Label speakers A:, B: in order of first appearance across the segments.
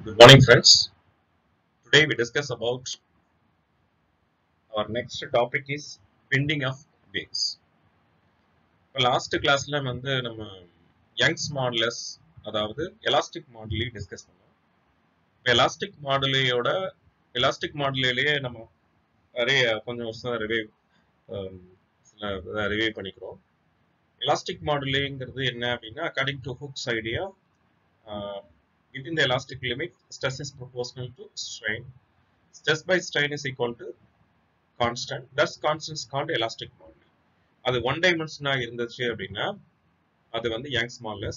A: Good morning, friends. Today we discuss about our next topic is bending of wings. இப்போ last கிளாஸ்ல வந்து நம்ம Young's modulus அதாவது elastic moduli discuss பண்ணோம் இப்போ எலாஸ்டிக் மாடுலியோட எலாஸ்டிக் மாடுலிலேயே நம்ம நிறைய கொஞ்சம் வருஷம் ரிவைவ் சில ரிவைவ் பண்ணிக்கிறோம் எலாஸ்டிக் மாடுலிங்கிறது என்ன அப்படின்னா according to Hooke's idea within the elastic limit, stress is proportional to strain. Stress by strain is equal to constant. Thus, constant is called elastic moduli. அது ஒன் டைமென்ஷனா இருந்துச்சு அப்படின்னா அது வந்து யங்ஸ் மாடலஸ்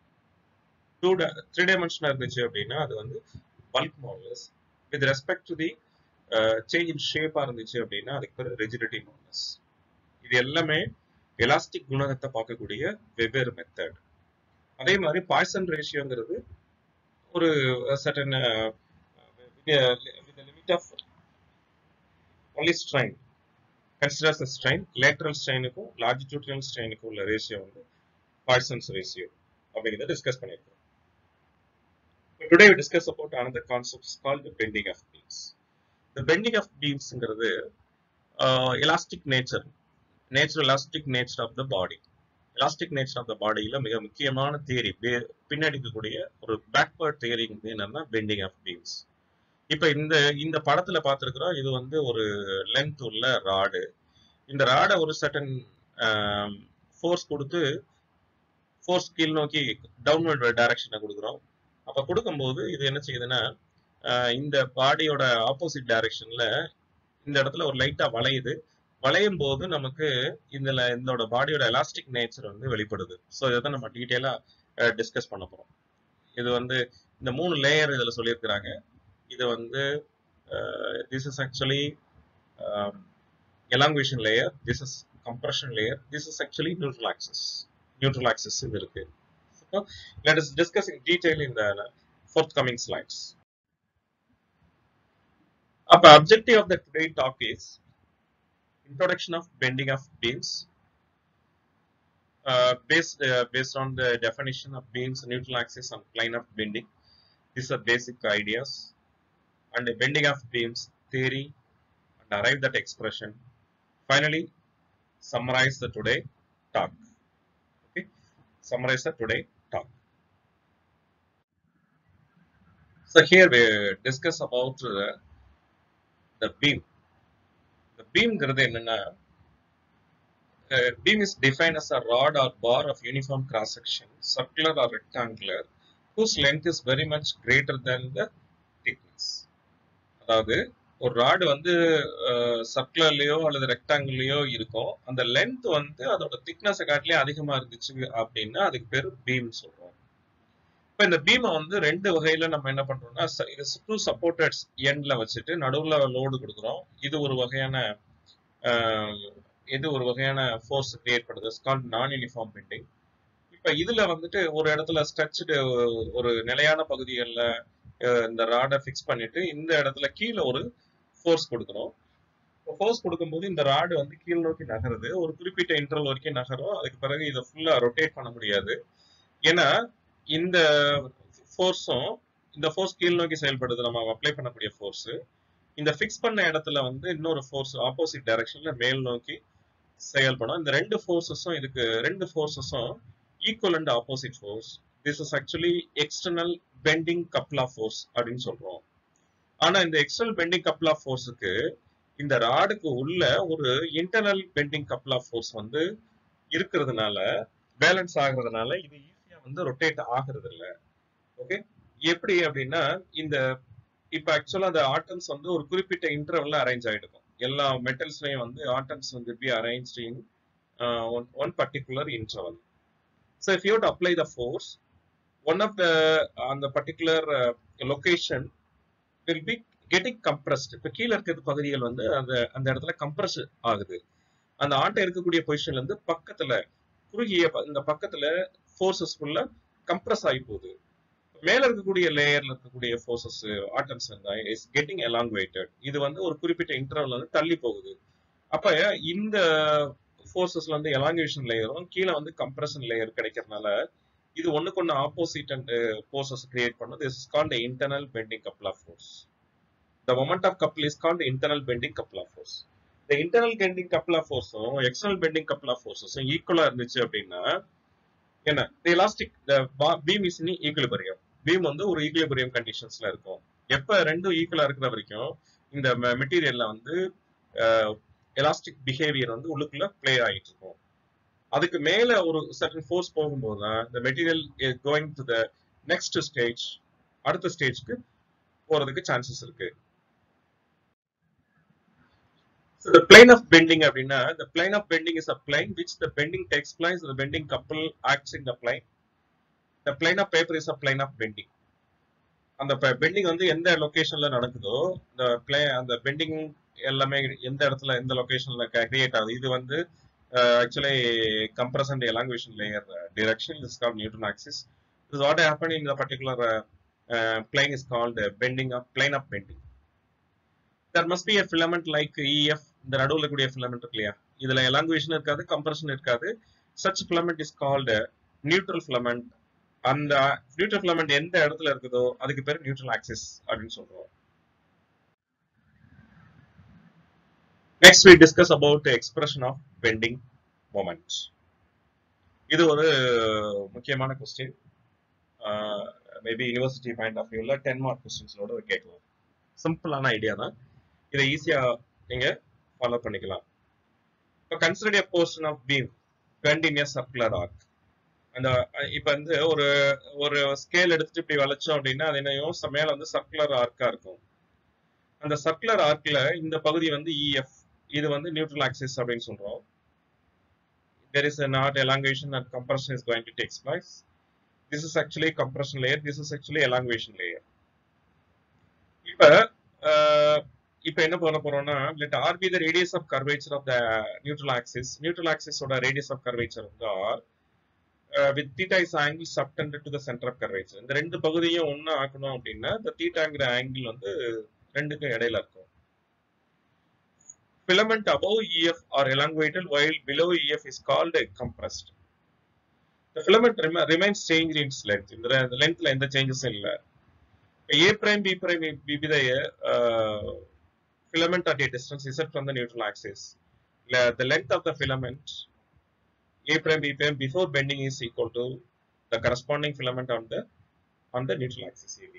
A: டூ த்ரீ டைமென்ஷனா இருந்துச்சு அப்படின்னா அது வந்து bulk modulus with respect to the change in ஷேப்பா இருந்துச்சு அப்படின்னா அதுக்கு பேர் ரெஜிடிட்டி மாடலஸ் இது எல்லாமே எலாஸ்டிக் குணகத்தை பார்க்கக்கூடிய வெவ்வேறு மெத்தட் அதே மாதிரி பாய்சன் ரேஷியோங்கிறது ஒரு certain with a limit of only strain considers the strain lateral strainக்கும் longitudinal strainக்கும் உள்ள ரேஷியோ வந்து பாய்சன்ஸ் ரேஷியோ அப்படிங்கிறத டிஸ்கஸ் பண்ணியிருக்கோம் today we discuss about another concept called the bending of beams the bending of beamsங்கிறது elastic nature natural elastic nature of the body elastic nature of the பாடியில மிக முக்கியமான theory பின்னாடி இருக்கக்கூடிய ஒரு பேக்வர்ட் தியரி என்னன்னா பெண்டிங் ஆஃப் பீம்ஸ் இப்ப இந்த இந்த படத்துல பார்த்திருக்கிறோம் இது வந்து ஒரு லென்த் உள்ள ராடு இந்த ராடை ஒரு சட்டன் ஃபோர்ஸ் கொடுத்து ஃபோர்ஸ் கீழ் நோக்கி டவுன்வர்ட் டைரக்ஷனை கொடுக்குறோம் அப்ப கொடுக்கும்போது இது என்ன செய்யுதுன்னா இந்த பாடியோட ஆப்போசிட் டைரக்ஷன்ல இந்த இடத்துல ஒரு லைட்டா வளையுது வளையும் போது நமக்கு இதுல இதோட பாடியோட எலாஸ்டிக் நேச்சர் வந்து வெளிப்படுது ஸோ இதை நம்ம டீட்டெயிலா டிஸ்கஸ் பண்ண போறோம் இது வந்து இந்த மூணு லேயர் இதுல சொல்லியிருக்கிறாங்க இது வந்து this is actually elongation layer this is compression layer this is actually neutral axis neutral axis இது இருக்கு let is discuss in detail in the forthcoming slides அப்ப objective of the today talk is introduction of bending of beams uh, based uh, based on the definition of beams neutral axis and plane of bending these are basic ideas and the bending of beams theory and arrive that expression finally summarize the today talk okay summarize the today talk so here we discuss about uh, the beam the பீம்ங்கிறது என்னன்னா beam is defined as a rod or bar of uniform cross section circular or rectangular whose length is very much greater than the thickness அதாவது ஒரு rod வந்து சர்க்குலர்லயோ அல்லது ரெக்டாங்கிள்லயோ இருக்கும் அந்த length வந்து அதோட திக்னஸை காட்டிலே அதிகமா இருந்துச்சு அப்படின்னா அதுக்கு பேரு பீம் சொல்றோம் இப்ப இந்த பீமை வந்து ரெண்டு வகையில நம்ம என்ன பண்றோம்னா இது டூ சப்போர்ட்டட்ஸ் எண்ட்ல வச்சுட்டு நடுவுல லோடு கொடுக்குறோம் இது ஒரு வகையான இது ஒரு வகையான ஃபோர்ஸ் கிரியேட் பண்ணுது கால்ட் நான் யூனிஃபார்ம் பெண்டிங் இப்ப இதுல வந்துட்டு ஒரு இடத்துல ஸ்ட்ரெச்சு ஒரு நிலையான பகுதிகளில் இந்த ராடை ஃபிக்ஸ் பண்ணிட்டு இந்த இடத்துல கீழே ஒரு ஃபோர்ஸ் கொடுக்குறோம் ஃபோர்ஸ் கொடுக்கும்போது இந்த ராடு வந்து கீழ் நோக்கி நகருது ஒரு குறிப்பிட்ட இன்டர்வல் வரைக்கும் நகரும் அதுக்கு பிறகு இதை ஃபுல்லா ரொட்டேட் பண்ண முடியாது ஏன்னா இந்த ஃபோர்ஸும் இந்த ஃபோர்ஸ் கீழ் நோக்கி செயல்படுது நம்ம அப்ளை பண்ணக்கூடிய ஃபோர்ஸ் இந்த ஃபிக்ஸ் பண்ண இடத்துல வந்து இன்னொரு ஃபோர்ஸ் ஆப்போசிட் டைரக்ஷன்ல மேல் நோக்கி செயல்படும் இந்த ரெண்டு ஃபோர்ஸஸும் இதுக்கு ரெண்டு ஃபோர்ஸஸும் equal and opposite force this is actually external bending couple of force அப்படின்னு சொல்றோம் ஆனா இந்த எக்ஸ்டர்னல் பெண்டிங் கப்ள் ஆஃப் ஃபோர்ஸுக்கு இந்த ராடுக்கு உள்ள ஒரு internal bending couple of force வந்து இருக்கிறதுனால பேலன்ஸ் ஆகுறதுனால இது வந்து ரொட்டேட் ஆகுறது இல்ல ஓகே எப்படி அப்படின்னா இந்த இப்ப ஆக்சுவலா அந்த ஆட்டம்ஸ் வந்து ஒரு குறிப்பிட்ட இன்டர்வல்ல அரேஞ்ச் ஆயிடுக்கும் எல்லா மெட்டல்ஸ்லயும் வந்து ஆட்டம்ஸ் வந்து be arrange in one particular interval so if you apply the force one of the அந்த particular location will be getting compressed இப்ப கீழே இருக்கிற பகுதிகள் வந்து அந்த அந்த இடத்துல கம்ப்ரஸ் ஆகுது அந்த ஆட்டை இருக்கக்கூடிய பொசிஷன்ல இருந்து பக்கத்துல குறுகிய இந்த பக்கத்துல ஃபோர்ஸஸ் ஃபுல்லா கம்ப்ரஸ் ஆகி போகுது மேல இருக்கக்கூடிய லேயர்ல இருக்கக்கூடிய forces atoms is getting elongated இது வந்து ஒரு குறிப்பிட்ட இன்டர்வல் வந்து தள்ளி போகுது அப்ப இந்த ஃபோர்ஸஸ்ல வந்து எலாங்குவேஷன் லேயரும் கீழே வந்து கம்ப்ரஷன் லேயர் கிடைக்கிறதுனால இது ஒண்ணுக்கு ஒன்று ஆப்போசிட் அண்ட் போர்சஸ் கிரியேட் பண்ணும் this is called internal bending couple of force the moment of couple is called internal bending couple of force இந்த இன்டர்னல் பெண்டிங் கப்ள் ஆஃப் ஃபோர்ஸும் எக்ஸ்டர்னல் பெண்டிங் கப்ள் ஆஃப் ஃபோர்ஸஸும் ஈக்குவலா இருந்துச்சு அப்படின்னா என்ன the elastic beam is in equilibrium beam வந்து ஒரு ஈக்குலிபரியம் கண்டிஷன்ஸ்ல இருக்கும் எப்ப ரெண்டும் ஈக்குவலா இருக்கிற வரைக்கும் இந்த மெட்டீரியல்ல வந்து எலாஸ்டிக் பிஹேவியர் வந்து உள்ளுக்குள்ள பிளே ஆகிட்டு இருக்கும் அதுக்கு மேல ஒரு சர்டன் ஃபோர்ஸ் போகும்போது தான் இந்த material going to the next stage அடுத்த ஸ்டேஜ்க்கு போறதுக்கு சான்சஸ் இருக்கு So the plane of bending அப்படின்னா the plane of bending is a plane which the bending takes place the bending couple acts in the plane the plane of paper is a plane of bending அந்த bending வந்து எந்த லொகேஷன்ல நடக்குதோ இந்த play அந்த bending எல்லாமே எந்த இடத்துல எந்த லொகேஷன்ல கிரியேட் ஆகுது இது வந்து actually compress and elongation layer direction is called neutral axis is what happen in particular plane is called bending of plane of bending there must be a filament like EF இந்த நடுவுல கூடிய filament இருக்கு இல்லையா இதுல எலாங்குவேஷன் இருக்காது compression இருக்காது such filament is called neutral filament அந்த neutral filament எந்த இடத்துல இருக்குதோ அதுக்கு பேர் நியூட்ரல் ஆக்சிஸ் அப்படின்னு சொல்றோம் next we discuss about the expression of bending moment இது ஒரு முக்கியமான question maybe university point of வியூல டென் மார்க் கொஸ்டின்ஸோட கேட்கலாம் சிம்பிளான ஐடியா தான் இதை ஈஸியா நீங்க ஃபாலோ பண்ணிக்கலாம் இப்போ consider a portion of beam bend in a circular arc அந்த இப்போ வந்து ஒரு ஒரு ஸ்கேல் எடுத்துட்டு இப்படி வளைச்சோம் அப்படின்னா அது என்னையும் மேல வந்து சர்க்குலர் ஆர்க்கா இருக்கும் அந்த சர்க்குலர் ஆர்க்ல இந்த பகுதி வந்து இஎஃப் இது வந்து நியூட்ரல் ஆக்சிஸ் அப்படின்னு சொல்றோம் there is a not elongation and compression is going to take place this is actually compression layer this is actually elongation layer இப்ப இப்ப என்ன பண்ண போறோம்னா let r be the radius of curvature of the neutral axis neutral axis ஓட radius of curvature வந்து r uh, with theta is angle subtended to the center of curvature இந்த ரெண்டு பகுதியும் ஒண்ணு ஆக்கணும் அப்படின்னா இந்த தீட்டாங்கிற ஆங்கிள் வந்து ரெண்டுக்கும் இடையில இருக்கும் filament above EF are elongated while below EF is called compressed. The filament rem remains changed in its length. இந்த லென்த்ல எந்த சேஞ்சஸும் இல்ல A prime B prime B be the uh, filament at a distance z from the neutral axis. The length of the filament A prime B prime before bending is equal to the corresponding filament on the on the neutral axis AB.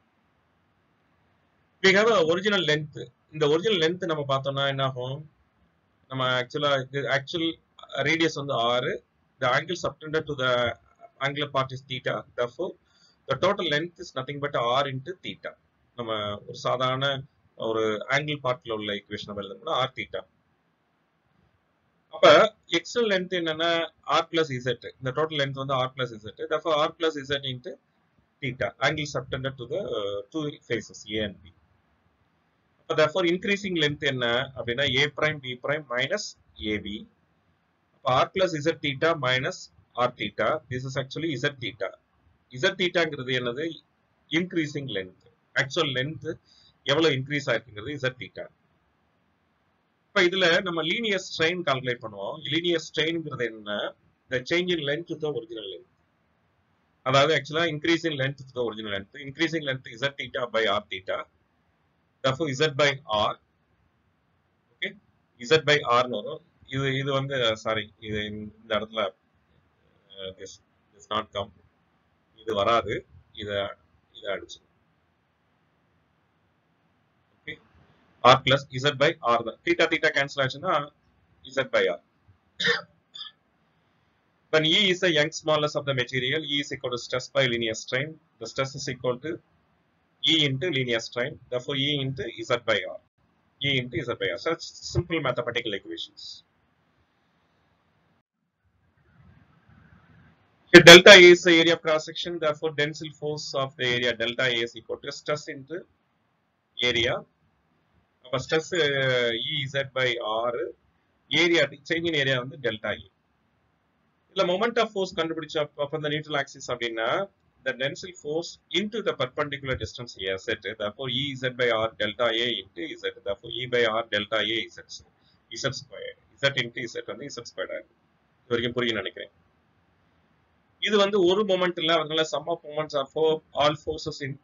A: We have a original length இந்த original length நம்ம பார்த்தோம்னா என்ன ஆகும் நம்ம ஆக்சுவலா இது actual radius வந்து ஆறு the angle subtended to the angular part is theta therefore the total length is nothing but R into theta நம்ம ஒரு சாதாரண ஒரு ஆங்கிள் பார்ட்ல உள்ள ஈக்குவேஷன் எழுதணும்னா ஆர் தீட்டா அப்ப எக்ஸ்டர்னல் லென்த் என்னன்னா ஆர் பிளஸ் இசட் இந்த டோட்டல் லென்த் வந்து R plus Z therefore R plus Z into theta angle subtended to the two faces A and B அப்ப therefore increasing length என்ன அப்படின்னா a prime b prime minus ab அப்ப r plus z theta minus r theta this is actually z theta z thetaங்கிறது என்னது increasing length actual length எவ்வளவு increase ஆயிருக்குங்கிறது z theta இப்ப இதுல நம்ம லீனியர் ஸ்ட்ரெயின் கால்குலேட் பண்ணுவோம் லீனியர் ஸ்ட்ரெயின்ங்கிறது என்ன the change in length to the original length அதாவது ஆக்சுவலா increasing length to the original length increasing length z theta by r theta therefore z by r okay z by r னு வரும் இது இது வந்து சாரி இது இந்த இடத்துல this this not come இது வராது இத இத அடிச்சு okay r plus z by r தான் theta theta cancel ஆச்சுன்னா z by r when E is the Young's modulus of the material, E is equal to stress by linear strain. The stress is equal to E into linear strain. Therefore, E into Z by R. E into Z by R. Such simple mathematical equations. Here delta A is the area of cross section. Therefore, tensile force of the area delta A is equal to stress into area. அப்ப stress uh, E Z by R. Area change in area வந்து delta E. இதுல moment of force கண்டுபிடிச்ச அப்ப இந்த neutral axis அப்படின்னா the tensile force into the perpendicular distance A z therefore E z by R delta A into Z therefore E by R delta A Z Z squared Z into Z வந்து Z squared ஆகும் இது வரைக்கும் புரியும் நினைக்கிறேன் இது வந்து ஒரு moment இல்ல அதனால sum of moments are for all forces in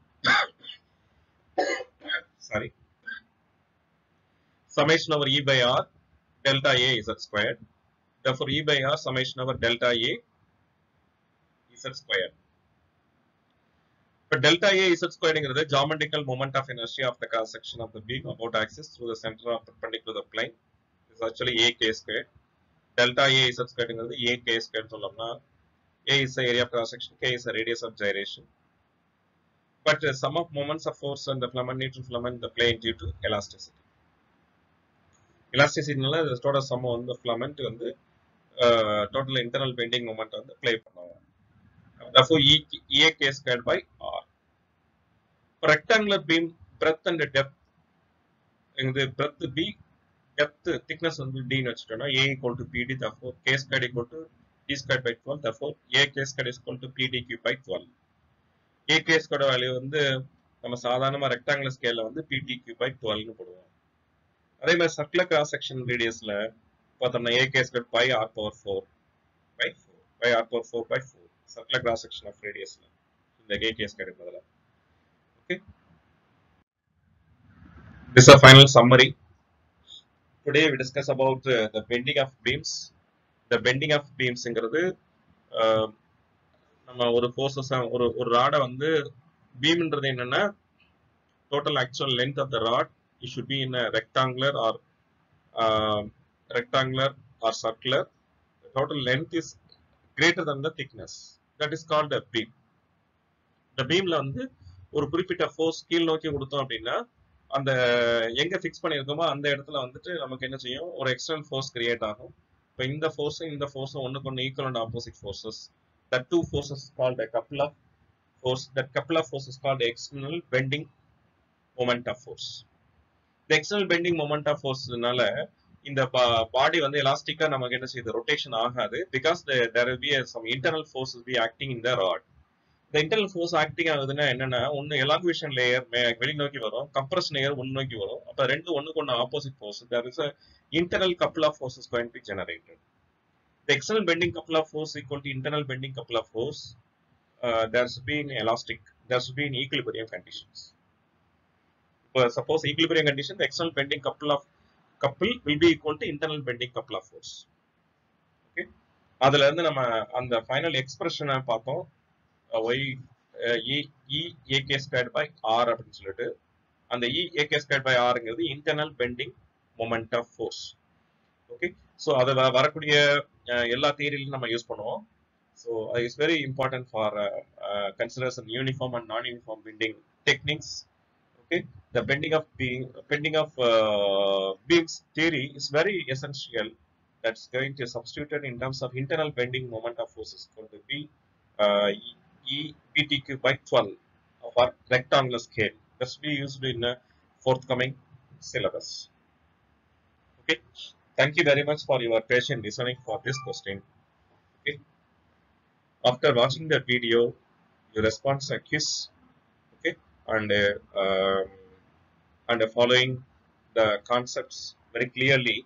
A: sorry summation over E by R delta A Z squared. Therefore, E by R summation over delta A Z squared. But delta A Z squared is the geometrical moment of inertia of the cross section of the beam about axis through the center of perpendicular to the plane. Is actually A k squared. Delta A Z squared is the A k squared. சொல்லம்னா A is the area of cross section, K is the radius of gyration. But uh, sum of moments of force and the filament neutral filament the plane due to elasticity. எலாஸ்டிசிட்டினால total sum வந்து filament வந்து total internal bending moment வந்து play பண்ணுவாங்க therefore e a k squared by r for rectangular beam breadth and depth இந்த breadth b depth thickness வந்து d னு வச்சுட்டோம்னா a equal to pd therefore k squared equal to d squared by 12 therefore a k squared is equal to pd cube by 12 a k squared value வந்து நம்ம சாதாரணமா rectangular ஸ்கேல்ல வந்து pt cube by 12 னு போடுவோம் அதே மாதிரி சர்க்குலர் கிராஸ் செக்ஷன் ரேடியஸ்ல பார்த்தோம்னா A K square pi R power four by four pi R power four by four circular cross section of ரேடியஸ்ல இந்த ஏ கே ஸ்கொயர் பதில் okay This is a final summary. Today we discuss about uh, the bending of beams. The bending of beamsங்கிறது நம்ம ஒரு forces ஒரு ஒரு ராடை வந்து பீம்ன்றது என்னன்னா total actual length of the rod it should be in a rectangular or uh, rectangular or circular. The total length is greater than the thickness. That is called a beam. The beamல வந்து ஒரு குறிப்பிட்ட force கீழ் நோக்கி கொடுத்தோம் அப்படின்னா அந்த எங்க ஃபிக்ஸ் பண்ணியிருக்கோமோ அந்த இடத்துல வந்துட்டு நமக்கு என்ன செய்யும் ஒரு எக்ஸ்டர்னல் ஃபோர்ஸ் கிரியேட் ஆகும் இப்போ இந்த ஃபோர்ஸும் இந்த ஃபோர்ஸும் ஒன்றுக்கு ஒன்று equal and opposite forces that two forces called a couple of force that couple of forces called external bending moment of force இந்த எக்ஸ்டர்னல் பெண்டிங் மொமெண்ட் ஆஃப் ஃபோர்ஸ்னால இந்த பாடி வந்து எலாஸ்டிக்கா நமக்கு என்ன செய்யுது ரொட்டேஷன் ஆகாது because there will be some internal force be acting in the rod இந்த இன்டர்னல் ஃபோர்ஸ் ஆக்டிங் ஆகுதுன்னா என்னன்னா ஒன்னு எலாங்குவேஷன் லேயர் வெளி நோக்கி வரும் கம்ப்ரஷன் லேயர் உள் நோக்கி வரும் அப்ப ரெண்டு ஒண்ணுக்கு ஒன்று opposite force there is internal couple of forces going be generated The external bending couple of force equal to internal bending couple of force. Uh, there's been elastic. There's been equilibrium conditions. uh, suppose equilibrium condition, the external bending couple of couple will be equal to internal bending couple of force. Okay. அதுல இருந்து நம்ம அந்த final எக்ஸ்பிரஷனை பார்த்தோம் Y E E A K squared by R அப்படின்னு சொல்லிட்டு அந்த E A K squared by ஆர்ங்கிறது internal bending moment of force okay so அதை வரக்கூடிய எல்லா தியரிலையும் நம்ம யூஸ் பண்ணுவோம் so it's very important for considers uniform and non uniform bending techniques okay the bending of beam bending of uh, beams theory is very essential that's going to substitute in terms of internal bending moment of forces going to be uh, e ptq by 12 of our rectangular scale that's be used in a forthcoming syllabus okay thank you very much for your patient listening for this question okay after watching the video you respond a quiz and uh, um, and uh, following the concepts very clearly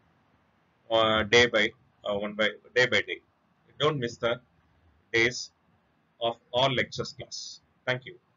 A: uh, day by one by day by day. Don't miss the days of all lectures class. Thank you.